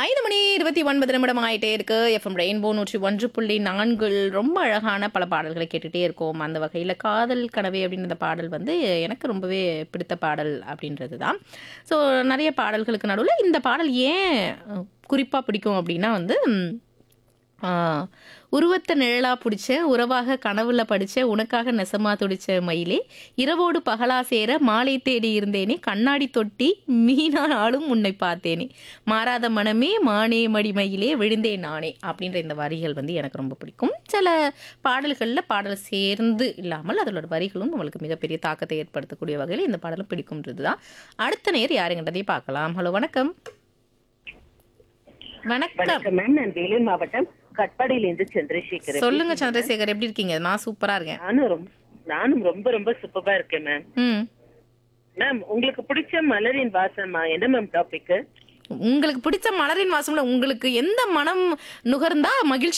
ஐந்து மணி இருபத்தி ஒன்பது நிமிடம் ஆயிட்டே இருக்கு எஃப்எம் ரெயின்போ நூற்றி ஒன்று புள்ளி நான்கில் ரொம்ப அழகான பல பாடல்களை கேட்டுட்டே இருக்கோம் அந்த வகையில் காதல் கனவே அப்படின்ற பாடல் வந்து எனக்கு ரொம்பவே பிடித்த பாடல் அப்படின்றது தான் ஸோ நிறைய பாடல்களுக்கு நடுவில் இந்த பாடல் ஏன் குறிப்பாக பிடிக்கும் அப்படின்னா வந்து ம், ஆ, உருவத்தை நிழலா பிடிச்ச உறவாக கனவுல படிச்ச உனக்காக நெசமா துடிச்ச மயிலே இரவோடு பகலா சேர மாலை தேடி இருந்தேனே கண்ணாடி தொட்டி மீனா ஆளும் உன்னை பார்த்தேனே மாறாத மனமே மானே மடிமயிலே விழுந்தேன் நானே அப்படின்ற இந்த வரிகள் வந்து எனக்கு ரொம்ப பிடிக்கும் சில பாடல்களில் பாடல் சேர்ந்து இல்லாமல் அதோட வரிகளும் நம்மளுக்கு மிகப்பெரிய தாக்கத்தை ஏற்படுத்தக்கூடிய வகையில் இந்த பாடலும் பிடிக்கும்ன்றது தான் அடுத்த நேர் யாருங்கன்றதையும் பார்க்கலாம் ஹலோ வணக்கம் வணக்கம் வணக்கம் மேம் நான் வேலூர் மாவட்டம் கட்பாடியிலிருந்து சந்திரசேகர் சொல்லுங்க சந்திரசேகர் எப்படி இருக்கீங்க நான் சூப்பரா இருக்கேன் நானும் ரொம்ப நானும் ரொம்ப ரொம்ப சூப்பரா இருக்கேன் மேம் ம் மேம் உங்களுக்கு பிடிச்ச மலரின் வாசமா என்ன மேம் டாபிக் உங்களுக்கு பிடிச்ச மலரின் வாசம்ல உங்களுக்கு எந்த மனம் நுகர்ந்தா மகிழ்ச்சி